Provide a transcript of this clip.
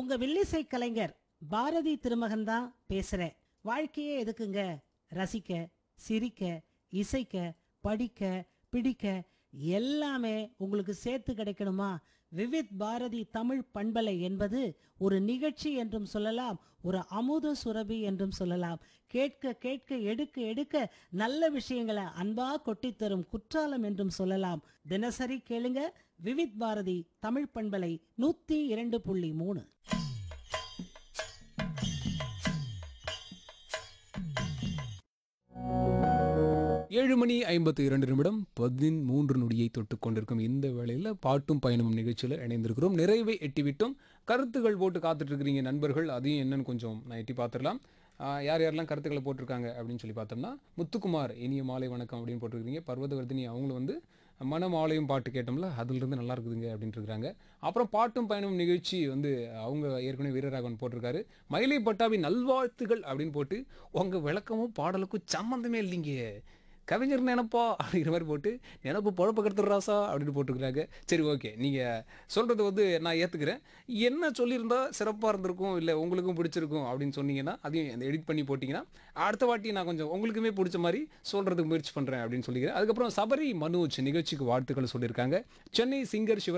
உங்க வில்லிசை கலைஞர் பாரதி திருமகன் தான் பேசுறேன் வாழ்க்கையே எதுக்குங்க ரசிக்க சிரிக்க இசைக்க படிக்க பிடிக்க எல்லாமே உங்களுக்கு சேர்த்து கிடைக்கணுமா விவித் பாரதி தமிழ் பண்பலை என்பது ஒரு நிகழ்ச்சி என்றும் சொல்லலாம் ஒரு அமுத சுரபி என்றும் சொல்லலாம் கேட்க கேட்க எடுக்க எடுக்க நல்ல விஷயங்களை அன்பா கொட்டித் தரும் குற்றாலம் என்றும் சொல்லலாம் தினசரி கேளுங்க விவித் பாரதி தமிழ் பண்பலை நூத்தி இரண்டு புள்ளி மூணு ஏழு மணி ஐம்பத்து இரண்டு நிமிடம் பதிமூன்று நொடியை தொட்டு கொண்டிருக்கும் இந்த வேளையில் பாட்டும் பயணமும் நிகழ்ச்சியில் இணைந்திருக்கிறோம் நிறைவை எட்டிவிட்டோம் கருத்துகள் போட்டு காத்துட்டு இருக்கிறீங்க நண்பர்கள் அதையும் என்னன்னு கொஞ்சம் நான் எட்டி பார்த்துடலாம் ஆஹ் யார் யாரெல்லாம் கருத்துக்களை போட்டிருக்காங்க அப்படின்னு சொல்லி பார்த்தோம்னா முத்துக்குமார் இனிய மாலை வணக்கம் அப்படின்னு போட்டிருக்கீங்க பர்வதவர்தினி அவங்களும் வந்து மனமாலையும் பாட்டு கேட்டோம்ல அதுலேருந்து நல்லா இருக்குதுங்க அப்படின்ட்டு இருக்காங்க அப்புறம் பாட்டும் பயணம் நிகழ்ச்சி வந்து அவங்க ஏற்கனவே வீரராகவன் போட்டிருக்காரு மயிலை பட்டாவின் நல்வாழ்த்துகள் அப்படின்னு போட்டு உங்கள் விளக்கமும் பாடலுக்கும் சம்மந்தமே இல்லைங்க கவிஞர் நினைப்பா அப்படிங்கிற மாதிரி போட்டு நினப்பு பொழப்ப கருத்துறாசா அப்படின்னு போட்டுக்கிறாங்க சரி ஓகே நீங்கள் சொல்கிறது வந்து நான் ஏற்றுக்கிறேன் என்ன சொல்லியிருந்தா சிறப்பாக இருந்திருக்கும் இல்லை உங்களுக்கும் பிடிச்சிருக்கும் அப்படின்னு சொன்னீங்கன்னா அதையும் எடிட் பண்ணி போட்டிங்கன்னா அடுத்த வாட்டி நான் கொஞ்சம் உங்களுக்குமே பிடிச்ச மாதிரி சொல்கிறதுக்கு முயற்சி பண்ணுறேன் அப்படின்னு சொல்லிக்கிறேன் அதுக்கப்புறம் சபரி மனோஜ் நிகழ்ச்சிக்கு வாழ்த்துக்கள் சொல்லியிருக்காங்க சென்னை சிங்கர் சிவர்